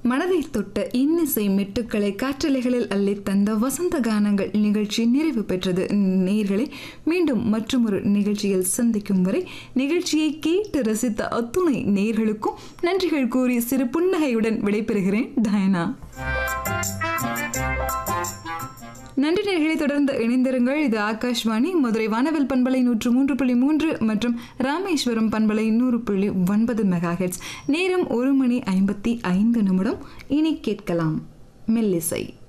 மனதை தொட்ட இன்னிசை மெட்டுக்களை காற்றலைகளில் அள்ளித் தந்த வசந்த கானங்கள் நிகழ்ச்சி நிறைவு பெற்றது நேர்களை மீண்டும் மற்றொரு நிகழ்ச்சியில் சந்திக்கும் வரை நிகழ்ச்சியை கேட்டு ரசித்த அத்துணை நேர்களுக்கும் நன்றிகள் கூறி சிறு புன்னகையுடன் விடைபெறுகிறேன் டயனா நன்றி நேர்களை தொடர்ந்து இணைந்திருங்கள் இது ஆகாஷ்வாணி மதுரை வானவில் பண்பலை நூற்று மூன்று புள்ளி மூன்று மற்றும் ராமேஸ்வரம் பண்பலை நூறு புள்ளி ஒன்பது மெகாஹெட்ஸ் நேரம் ஒரு மணி ஐம்பத்தி ஐந்து நிமிடம் இனி கேட்கலாம் மெல்லிசை